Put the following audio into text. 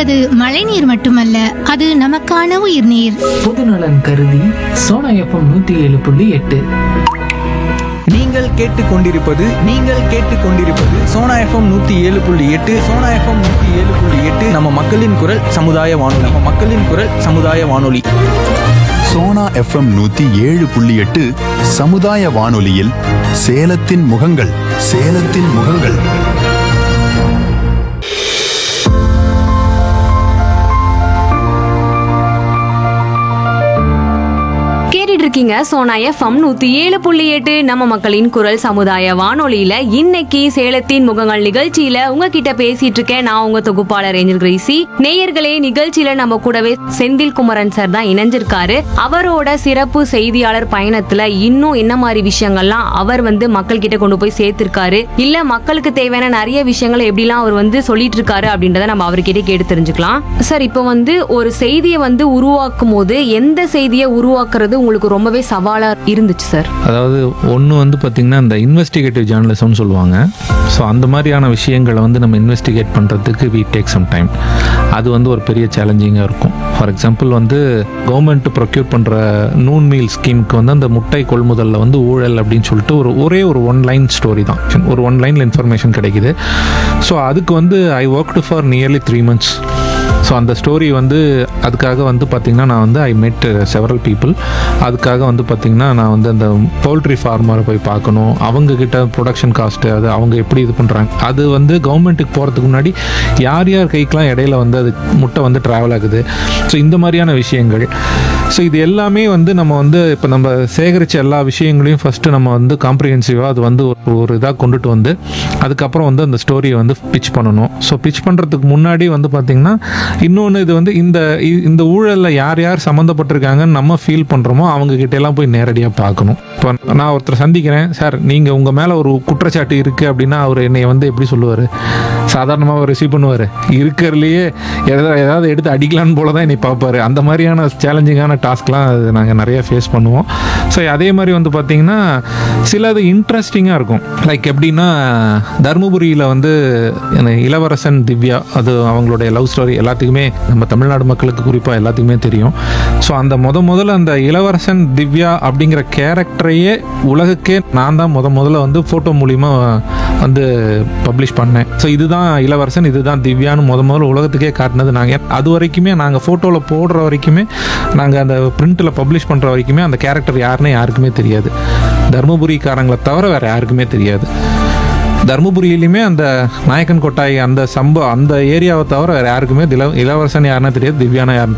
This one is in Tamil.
என்பது மழைநீர் மட்டுமல்ல அது நமக்கான உயிர்நீர் பொதுநலன் கருதி சோனா எஃப்எம் நூத்தி ஏழு புள்ளி எட்டு நீங்கள் கேட்டுக்கொண்டிருப்பது நீங்கள் கேட்டுக்கொண்டிருப்பது சோனா எஃப்எம் நூத்தி ஏழு புள்ளி எட்டு சோனா எஃப்எம் நூத்தி ஏழு புள்ளி எட்டு நம்ம மக்களின் குரல் சமுதாய வானொலி நம்ம மக்களின் குரல் சமுதாய வானொலி சோனா எஃப்எம் நூத்தி ஏழு புள்ளி எட்டு சமுதாய வானொலியில் சேலத்தின் முகங்கள் சேலத்தின் முகங்கள் கேட்டுட்டு இருக்கீங்க சோனா எஃப்எம் நூத்தி ஏழு புள்ளி எட்டு நம்ம மக்களின் குரல் சமுதாய வானொலியில இன்னைக்கு சேலத்தின் முகங்கள் நிகழ்ச்சியில உங்ககிட்ட பேசிட்டு இருக்கேன் நான் உங்க தொகுப்பாளர் ஏஞ்சல் கிரேசி நேயர்களே நிகழ்ச்சியில நம்ம கூடவே செந்தில் குமரன் சார் தான் இணைஞ்சிருக்காரு அவரோட சிறப்பு செய்தியாளர் பயணத்துல இன்னும் என்ன மாதிரி விஷயங்கள்லாம் அவர் வந்து மக்கள் கிட்ட கொண்டு போய் சேர்த்திருக்காரு இல்ல மக்களுக்கு தேவையான நிறைய விஷயங்களை எப்படிலாம் அவர் வந்து சொல்லிட்டு இருக்காரு அப்படின்றத நம்ம அவர்கிட்ட கேட்டு தெரிஞ்சுக்கலாம் சார் இப்போ வந்து ஒரு செய்தியை வந்து உருவாக்கும் போது எந்த செய்தியை உருவாக்குறது உங்களுக்கு ரொம்பவே சவாலா இருந்துச்சு சார் அதாவது ஒன்று வந்து பார்த்திங்கன்னா இந்த இன்வெஸ்டிகேட்டிவ் ஜேர்னலிசம்னு சொல்லுவாங்க ஸோ அந்த மாதிரியான விஷயங்களை வந்து நம்ம இன்வெஸ்டிகேட் பண்ணுறதுக்கு வி டேக் சம் டைம் அது வந்து ஒரு பெரிய சேலஞ்சிங்காக இருக்கும் ஃபார் எக்ஸாம்பிள் வந்து கவர்மெண்ட் ப்ரொக்யூர் பண்ணுற நூன் மீல் ஸ்கீமுக்கு வந்து அந்த முட்டை கொள்முதலில் வந்து ஊழல் அப்படின்னு சொல்லிட்டு ஒரு ஒரே ஒரு ஒன் லைன் ஸ்டோரி தான் ஒரு ஒன் லைனில் இன்ஃபர்மேஷன் கிடைக்குது ஸோ அதுக்கு வந்து I worked for nearly three months so அந்த ஸ்டோரி வந்து அதுக்காக வந்து பார்த்திங்கன்னா நான் வந்து ஐ மெட் செவரல் பீப்புள் அதுக்காக வந்து பார்த்திங்கன்னா நான் வந்து அந்த பவுல்ட்ரி ஃபார்மரை போய் பார்க்கணும் அவங்க கிட்ட ப்ரொடக்ஷன் காஸ்ட்டு அது அவங்க எப்படி இது பண்ணுறாங்க அது வந்து கவர்மெண்ட்டுக்கு போகிறதுக்கு முன்னாடி யார் யார் கைக்கெலாம் இடையில வந்து அது முட்டை வந்து ட்ராவல் ஆகுது ஸோ இந்த மாதிரியான விஷயங்கள் ஸோ இது எல்லாமே வந்து நம்ம வந்து இப்போ நம்ம சேகரித்த எல்லா விஷயங்களையும் ஃபஸ்ட்டு நம்ம வந்து காம்ப்ரிஹென்சிவாக அது வந்து ஒரு ஒரு இதாக கொண்டுட்டு வந்து அதுக்கப்புறம் வந்து அந்த ஸ்டோரியை வந்து பிச் பண்ணணும் ஸோ பிச் பண்ணுறதுக்கு முன்னாடி வந்து பார்த்திங்கன்னா இன்னொன்று இது வந்து இந்த இ- இந்த ஊழலில் யார் யார் சம்மந்தப்பட்டிருக்காங்கன்னு நம்ம ஃபீல் பண்ணுறோமோ அவங்க கிட்ட எல்லாம் போய் நேரடியாக பார்க்கணும் இப்போ நான் ஒருத்தர் சந்திக்கிறேன் சார் நீங்கள் உங்கள் மேலே ஒரு குற்றச்சாட்டு இருக்குது அப்படின்னா அவர் என்னை வந்து எப்படி சொல்லுவார் சாதாரணமாக ரிசீவ் பண்ணுவார் இருக்கிறதுலையே எதாவது ஏதாவது எடுத்து அடிக்கலான்னு போல தான் என்னை பார்ப்பாரு அந்த மாதிரியான சேலஞ்சிங்கான டாஸ்க்லாம் அது நாங்கள் நிறைய ஃபேஸ் பண்ணுவோம் ஸோ அதே மாதிரி வந்து பார்த்திங்கன்னா சிலது இன்ட்ரெஸ்டிங்காக இருக்கும் லைக் எப்படின்னா தருமபுரியில் வந்து என்ன இளவரசன் திவ்யா அது அவங்களுடைய லவ் ஸ்டோரி எல்லாத்துக்குமே நம்ம தமிழ்நாடு மக்களுக்கு குறிப்பாக எல்லாத்துக்குமே தெரியும் ஸோ அந்த முத முதல்ல அந்த இளவரசன் திவ்யா அப்படிங்கிற கேரக்டரையே உலகுக்கே நான் தான் முத முதல்ல வந்து ஃபோட்டோ மூலிமா வந்து பப்ளிஷ் பண்ணேன் ஸோ இதுதான் இளவரசன் இதுதான் திவ்யான்னு முத முதல்ல உலகத்துக்கே காட்டினது நாங்கள் அது வரைக்குமே நாங்கள் ஃபோட்டோவில் போடுற வரைக்குமே நாங்கள் அந்த பிரிண்ட்டில் பப்ளிஷ் பண்ணுற வரைக்குமே அந்த கேரக்டர் யாருன்னு யாருக்குமே தெரியாது தருமபுரிக்காரங்களை தவிர வேறு யாருக்குமே தெரியாது தருமபுரியிலையுமே அந்த நாயக்கன் கொட்டாய் அந்த சம்பவம் அந்த ஏரியாவை தவிர வேறு யாருக்குமே தில இளவரசன் யாருன்னா தெரியாது திவ்யானா யாருன்னு